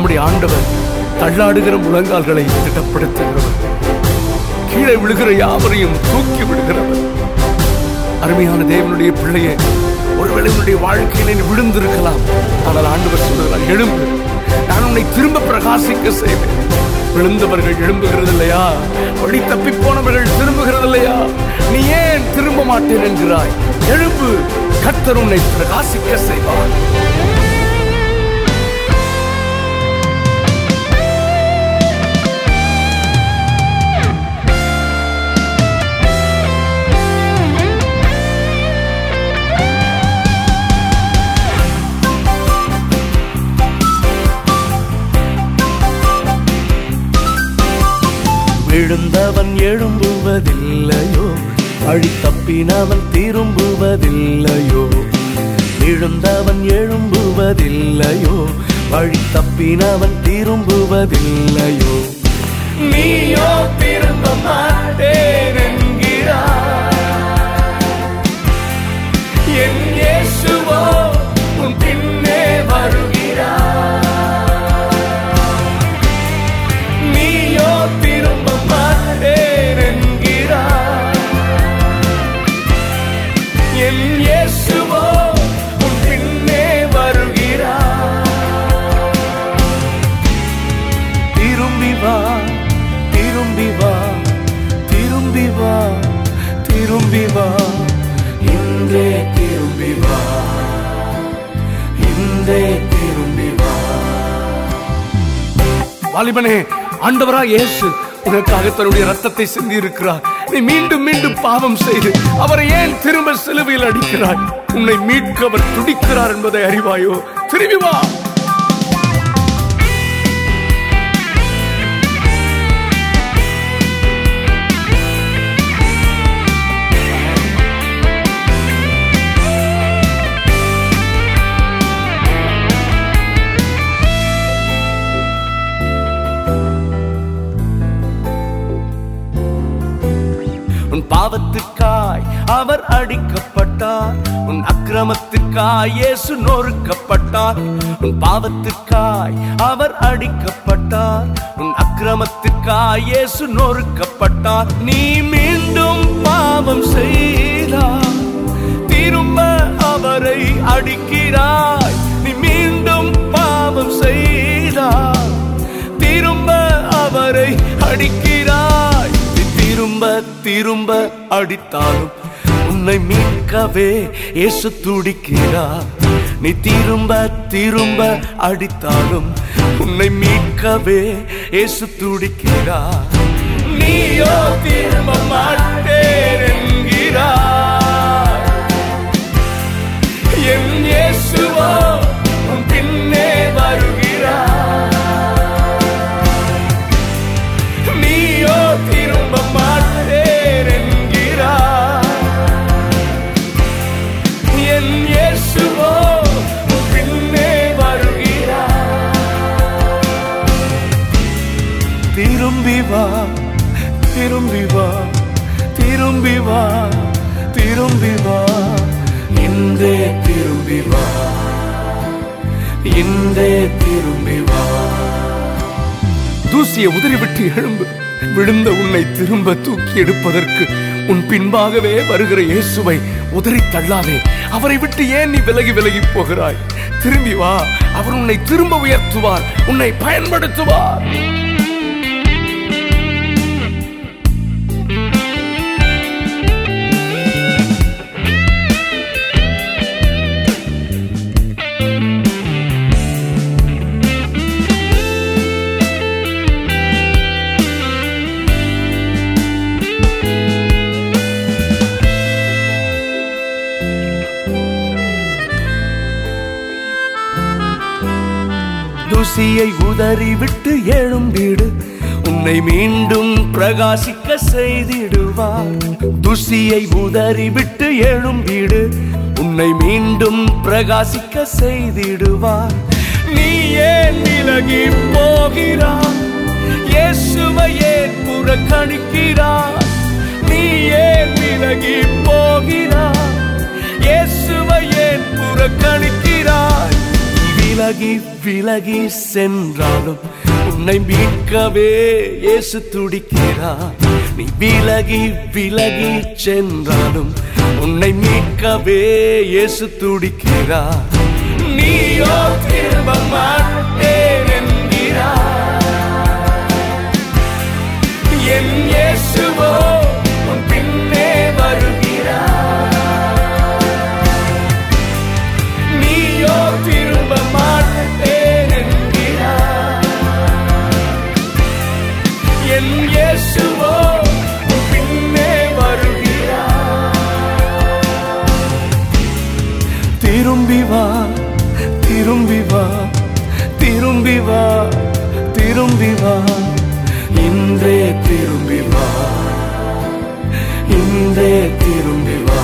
நம்முடைய ஆண்டவர் தள்ளாடுகிற முழங்கால்களை திடப்படுத்துகிறவர் கீழே விழுகிற யாவரையும் தூக்கி விடுகிறவர் அருமையான தேவனுடைய பிள்ளையே ஒருவேளை உன்னுடைய வாழ்க்கையில நீ விழுந்திருக்கலாம் ஆனால் ஆண்டவர் சொல்லுகிறார் எழும்பு நான் உன்னை திரும்ப பிரகாசிக்க செய்வேன் விழுந்தவர்கள் எழும்புகிறது இல்லையா வழி தப்பி போனவர்கள் திரும்புகிறது இல்லையா நீ ஏன் திரும்ப மாட்டேன் என்கிறாய் எழும்பு கர்த்தர் உன்னை பிரகாசிக்க செய்வார் விழுந்தவன் எழும்புவதில்லையோ வழி தப்பினவன் திரும்புவதில்லையோ விழுந்தவன் எழும்புவதில்லையோ வழி தப்பினவன் திரும்புவதில்லையோ நீயோ திரும்ப மாட்டேன் என்கிறாய் என் இயேசுவோ உன் பின்னே வருகிறார் நீயோ திரும்ப மாட்டேன் என்கிறார் என் இயேசுவோ உன் பின்னே வருகிறார் திரும்பி வா திரும்பி வா திரும்பி வா திரும்பி வா இன்றே திரும்பி வா இன்றே திரும்பி வா வாலிபனே ஆண்டவரா இயேசு உனக்காக தன்னுடைய ரத்தத்தை சிந்தி இருக்கிறார் நீ மீண்டும் மீண்டும் பாவம் செய்து அவரை ஏன் திரும்ப சிலுவையில் அடிக்கிறாய் உன்னை மீட்க அவர் துடிக்கிறார் என்பதை அறிவாயோ திரும்பி வா உன் பாவத்துக்காய் அவர் அடிக்கப்பட்டார் உன் அக்கிரமத்துக்காய் இயேசு நொறுக்கப்பட்டார் உன் பாவத்துக்காய் அவர் அடிக்கப்பட்டார் உன் அக்கிரமத்துக்காய் இயேசு நொறுக்கப்பட்டார் நீ மீண்டும் பாவம் செய்தார் திரும்ப அவரை அடிக்கிறாய் நீ மீண்டும் பாவம் செய்தார் திரும்ப அவரை அடிக்கிறாய் நீ திரும்ப திரும்ப அடித்தாலும் உன்னை மீட்கவே இயேசு துடிக்கிறார் நீ திரும்ப திரும்ப அடித்தாலும் உன்னை மீட்கவே இயேசு துடிக்கிறார் நீயோ திரும்ப மாட்டேன் என்கிறார் என் இயேசுவோ உன் பின்னே வருகிறார் நீயோ திரும்ப மாட்டேன் என்கிறார் என் இயேசுவோ உன் பின்னே வருகிறார் திரும்பி வா திரும்பி வா திரும்பி வா திரும்பி வா இன்றே திரும்பி வா இன்றே திரும்பி வா தூசியை உதறிவிட்டு எழும்பு விழுந்த உன்னை திரும்ப தூக்கி எடுப்பதற்கு உன் பின்பாகவே வருகிற இயேசுவை உதறி தள்ளாதே அவரை விட்டு ஏன் நீ விலகி விலகி போகிறாய் திரும்பி வா அவர் உன்னை திரும்ப உயர்த்துவார் உன்னை பயன்படுத்துவார் தூசியை உதறிவிட்டு எழும்பிடு உன்னை மீண்டும் பிரகாசிக்க செய்திடுவார் தூசியை உதறிவிட்டு எழும்பிடு உன்னை மீண்டும் பிரகாசிக்க செய்திடுவார் நீ ஏன் விலகி போகிறாய் இயேசுவை ஏன் புறக்கணிக்கிறாய் நீ ஏன் விலகி போகிறாய் இயேசுவை ஏன் புறக்கணிக்கிறாய் நீ விலகி விலகி சென்றாலும் உன்னை மீட்கவே இயேசு துடிக்கிறார் நீ விலகி விலகி சென்றாலும் உன்னை மீட்கவே இயேசு துடிக்கிறார் நீயோ திரும்ப மாட்டேன் என்கிறார் என் இயேசுவோ உன் பின்னே வருகிறார் நீயோ திரும்ப மாட்டேன் என்கிறார் என் இயேசுவோ உன் பின்னே வருகிறார் திரும்பி வா திரும்பி வா திரும்பி வா திரும்பி வா இன்றே திரும்பி வா இன்றே திரும்பி வா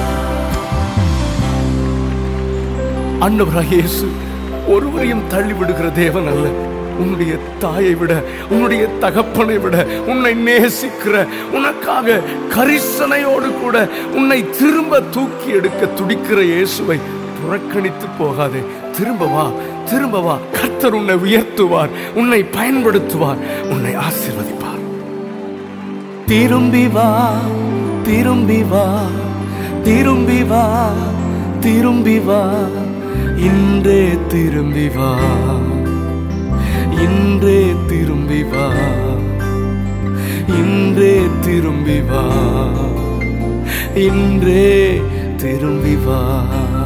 ஆண்டவராக இயேசு ஒருவரையும் தள்ளிவிடுகிற தேவன் அல்ல உன்னுடைய தாயை விட உன்னுடைய தகப்பனை விட உன்னை நேசிக்கிற உனக்காக கரிசனையோடு கூட உன்னை திரும்ப தூக்கி எடுக்க துடிக்கிற இயேசுவை புறக்கணித்து போகாதே திரும்ப வா திரும்ப வா கர்த்தர் உன்னை உயர்த்துவார் உன்னை பயன்படுத்துவார் உன்னை ஆசீர்வதிப்பார் திரும்பி வா திரும்பி வா திரும்பி வா திரும்பி வா இன்றே திரும்பி வா இன்றே திரும்பி வா இன்றே திரும்பி வா இன்றே திரும்பி வா